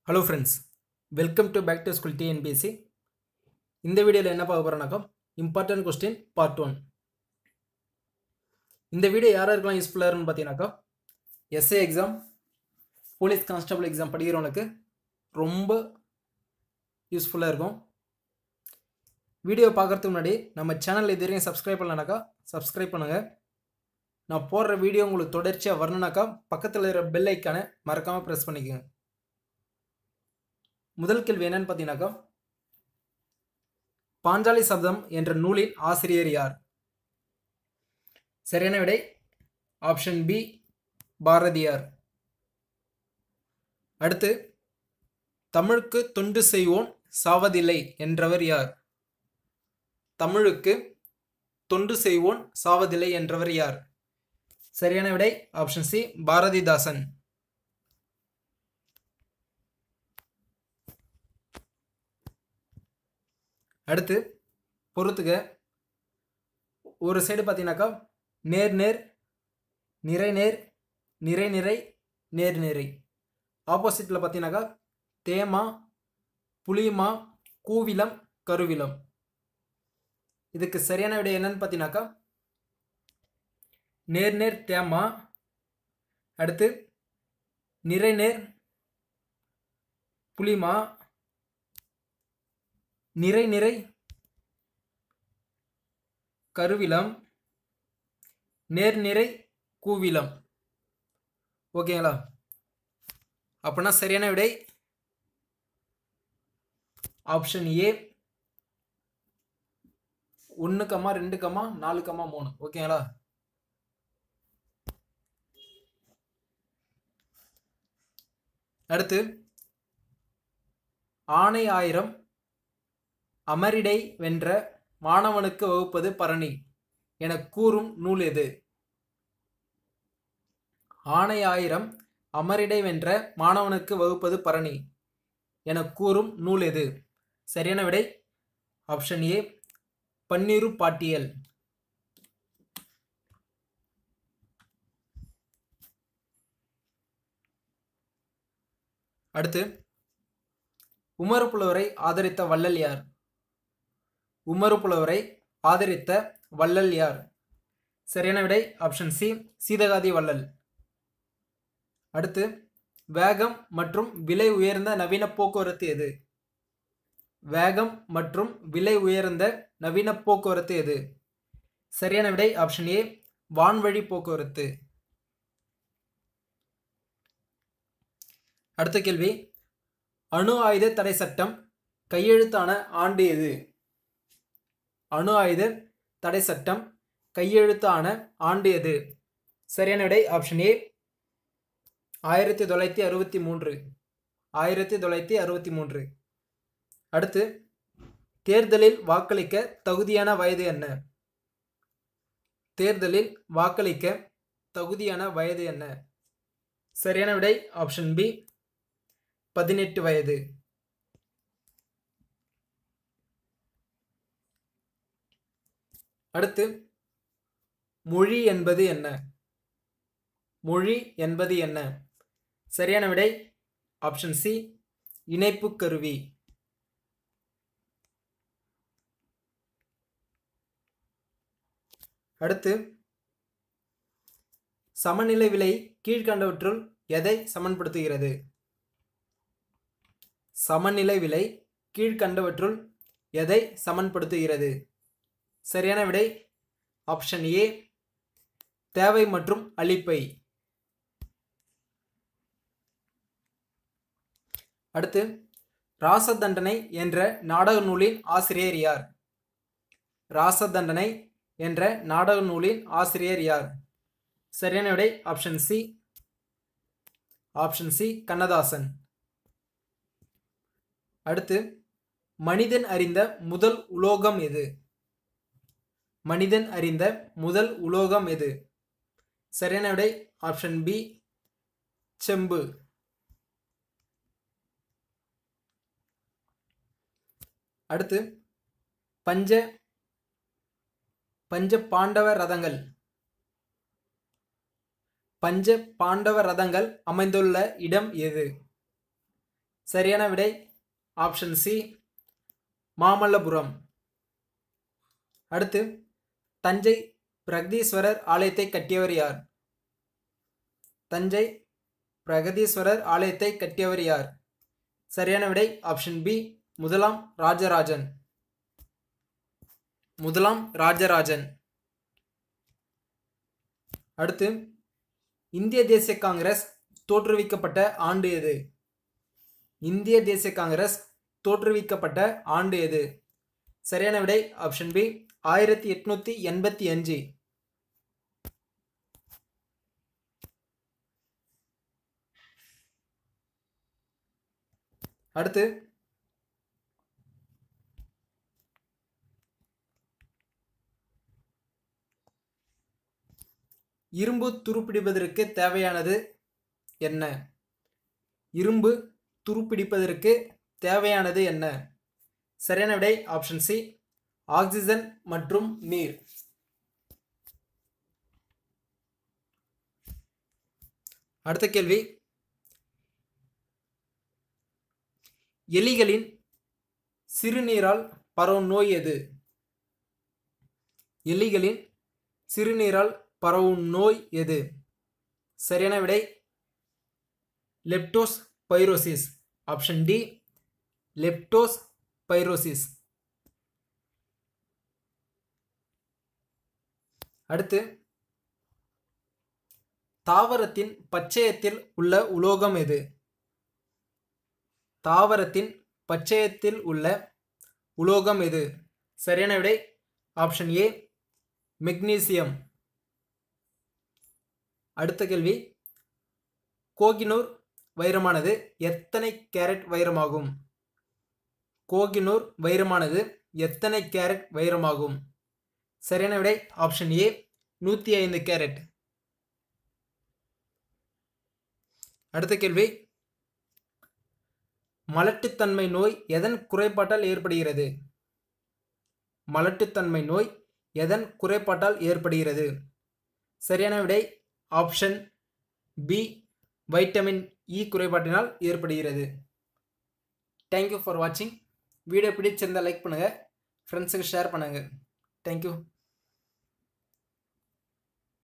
hello friends welcome to back to school TNPSC இந்த வீடியோவில் என்ன பார்க்க போகிறோம்னாக்கா இம்பார்ட்டன்ட் கொஸ்டின் பார்ட் ஒன் இந்த வீடியோ யாராருக்கெல்லாம் யூஸ்ஃபுல்லாக இருக்குன்னு பார்த்தீங்கன்னாக்கா SA exam police constable exam படிக்கிறவனுக்கு ரொம்ப யூஸ்ஃபுல்லாக இருக்கும் வீடியோ பார்க்குறதுக்கு முன்னாடி நம்ம சேனல் இது வரைக்கும் சப்ஸ்கிரைப் பண்ணலனாக்கா சப்ஸ்கிரைப் பண்ணுங்கள் நான் போடுற வீடியோ உங்களுக்கு தொடர்ச்சியாக வரணுனாக்கா பக்கத்தில் இருக்கிற பெல் ஐக்கானை மறக்காமல் ப்ரெஸ் பண்ணிக்கோங்க முதல் கேள்வி என்னன்னு பார்த்தீங்கன்னாக்கா பாஞ்சாலி சப்தம் என்ற நூலின் ஆசிரியர் யார் சரியான விடை ஆப்ஷன் பி பாரதியார் அடுத்து தமிழுக்கு தொண்டு செய்வோன் சாவதில்லை என்றவர் யார் தமிழுக்கு தொண்டு செய்வோன் சாவதில்லை என்றவர் யார் சரியான விடை ஆப்ஷன் சி பாரதிதாசன் அடுத்து பொறுத்துக்க ஒரு சைடு பார்த்தீங்கன்னாக்கா நேர் நேர் நிறை நேர் நிறை நிறை நேர் நிறை ஆப்போசிட்டில் பார்த்தீங்கன்னாக்கா தேமா புளிமா கூவிலம் கருவிலம் இதுக்கு சரியான விடை என்னன்னு பார்த்தீங்கன்னாக்கா நேர் நேர் தேமா அடுத்து நிறை நேர் புளிமா நிறை நிறை கருவிலம் நேர்நிறை கூவிலம் ஓகேங்களா அப்படின்னா சரியான விடை ஆப்ஷன் ஏ ஒன்று கம்மா ரெண்டு கம்மா நாலு கம்மா மூணு ஓகேங்களா அடுத்து ஆணை ஆயிரம் அமரிடை வென்ற மாணவனுக்கு வகுப்பது பரணி என கூறும் நூல் எது ஆணை ஆயிரம் அமரிடை வென்ற மாணவனுக்கு வகுப்பது பரணி என கூறும் நூல் எது சரியான விடை ஆப்ஷன் ஏ பன்னீரு பாட்டியல் அடுத்து உமறு புலவரை ஆதரித்த வள்ளல் யார் உமறு புலவரை ஆதரித்த வள்ளல் யார் சரியான விடை ஆப்ஷன் சி சீதகாதி வள்ளல் அடுத்து வேகம் மற்றும் விலை உயர்ந்த நவீன போக்குவரத்து எது வேகம் மற்றும் விலை உயர்ந்த நவீன போக்குவரத்து எது சரியான விடை ஆப்ஷன் ஏ வான்வழி போக்குவரத்து அடுத்த கேள்வி அணு ஆயுத தடை சட்டம் கையெழுத்தான ஆண்டு எது அணு ஆயுத தடை சட்டம் கையெழுத்தான ஆண்டு எது சரியான விடை ஆப்ஷன் ஏ ஆயிரத்தி தொள்ளாயிரத்தி அறுபத்தி மூன்று ஆயிரத்தி தொள்ளாயிரத்தி அறுபத்தி மூன்று அடுத்து தேர்தலில் வாக்களிக்க தகுதியான வயது என்ன தேர்தலில் வாக்களிக்க தகுதியான வயது என்ன சரியான விடை ஆப்ஷன் பி பதினெட்டு வயது அடுத்து மொழி என்பது என்ன மொழி என்பது என்ன சரியான விடை ஆப்ஷன் சி இணைப்பு கருவி அடுத்து சமநிலை விலை கீழ்கண்டவற்றுள் எதை சமன்படுத்துகிறது சமநிலை விலை கீழ்கண்டவற்றுள் எதை சமன்படுத்துகிறது சரியான விடை ஆப்ஷன் ஏ தேவை மற்றும் அளிப்பை அடுத்து ராசதண்டனை என்ற நாடக நூலின் ஆசிரியர் யார் ராசதண்டனை என்ற நாடக நூலின் ஆசிரியர் யார் சரியான விடை option C option C Kannadasan அடுத்து மனிதன் அறிந்த முதல் உலோகம் எது மனிதன் அறிந்த முதல் உலோகம் எது சரியான விடை ஆப்ஷன் பி செம்பு அடுத்து பஞ்ச பஞ்ச பாண்டவ ரதங்கள் பஞ்ச பாண்டவ ரதங்கள் அமைந்துள்ள இடம் எது சரியான விடை ஆப்ஷன் சி மாமல்லபுரம் அடுத்து தஞ்சை பிரகதீஸ்வரர் ஆலயத்தை கட்டியவர் யார் தஞ்சை பிரகதீஸ்வரர் ஆலயத்தை கட்டியவர் யார் சரியான விடை ஆப்ஷன் பி முதலாம் ராஜராஜன் முதலாம் ராஜராஜன் அடுத்து இந்திய தேசிய காங்கிரஸ் தோற்றுவிக்கப்பட்ட ஆண்டு எது இந்திய தேசிய காங்கிரஸ் தோற்றுவிக்கப்பட்ட ஆண்டு எது சரியான விடை ஆப்ஷன் பி ஆயிரத்தி எட்நூத்தி எண்பத்தி அஞ்சு அடுத்து இரும்பு துருப்பிடிப்பதற்கு தேவையானது என்ன இரும்பு துருப்பிடிப்பதற்கு தேவையானது என்ன சரியான விடை ஆப்ஷன் சி ஆக்சிஜன் மற்றும் நீர் அடுத்த கேள்வி எலிகளின் சிறுநீரால் பரவும் நோய் எது எலிகளின் சிறுநீரால் பரவும் நோய் எது சரியான விடை லெப்டோஸ் பைரோசிஸ் ஆப்ஷன் டி லெப்டோஸ் பைரோசிஸ் அடுத்து தாவரத்தின் பச்சையத்தில் உள்ள உலோகம் எது தாவரத்தின் பச்சையத்தில் உள்ள உலோகம் எது சரியான விடை ஆப்ஷன் ஏ மெக்னீசியம் அடுத்த கேள்வி கோகினூர் வைரமானது எத்தனை கேரட் வைரமாகும் கோகினூர் வைரமானது எத்தனை கேரட் வைரமாகும் சரியான விடை ஆப்ஷன் ஏ நூற்றி ஐந்து கேரட் அடுத்த கேள்வி மலட்டுத்தன்மை நோய் எதன் குறைபாட்டால் ஏற்படுகிறது மலட்டுத்தன்மை நோய் எதன் குறைபாட்டால் ஏற்படுகிறது சரியான விடை ஆப்ஷன் பி வைட்டமின் இ குறைபாட்டினால் ஏற்படுகிறது தேங்க்யூ ஃபார் வாட்சிங் வீடியோ பிடிச்சிருந்தால் லைக் பண்ணுங்கள் ஃப்ரெண்ட்ஸுக்கு ஷேர் பண்ணுங்கள் தேங்க்யூ